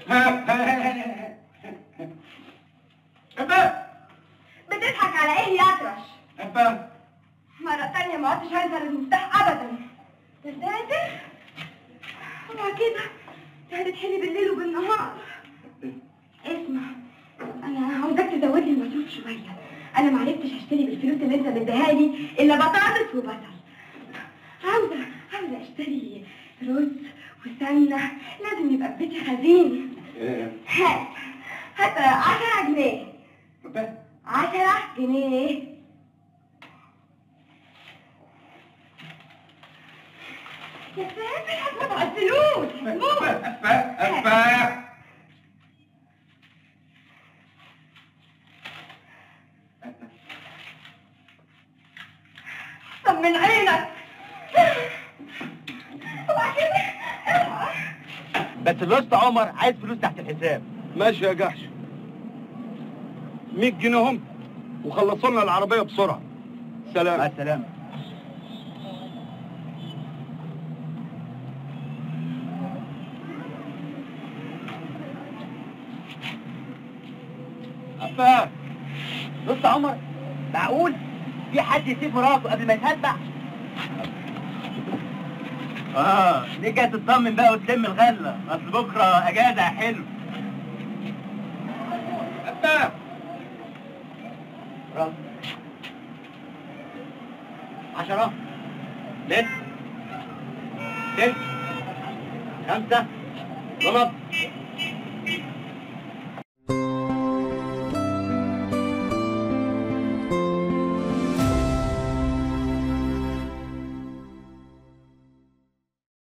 أبا بتضحك على ايه يا اطرش أبا مرة تانية ما عدتش هنزل المفتاح ابدا تستهتر هو كده هتتحلي بالليل وبالنهار اسمع انا عاوزاك تزود لي المصروف شويه انا ما عرفتش اشتري بالفلوس اللي انت مديها لي الا بطاطس وبصل عاوزه عاوزه اشتري رز وسمنه لازم يبقى في بيتي خزين هات هات 10 جنيه أبا 10 جنيه يا ساتر هتموت على الفلوس موت أبا أبا طب من عينك وبعدين اوعى. بس الوسط عمر عايز فلوس تحت الحساب ماشي يا جحش 100 جنيه هم وخلصوا لنا العربية بسرعة سلام مع السلامة أبا بص يا عمر معقول في حد يسيب مراته قبل ما يتهبع اه ليه جاي تطمن بقى وتلم الغله اصل بكره اجازه يا حلو أبا راس عشرة لسه ست خمسة غلط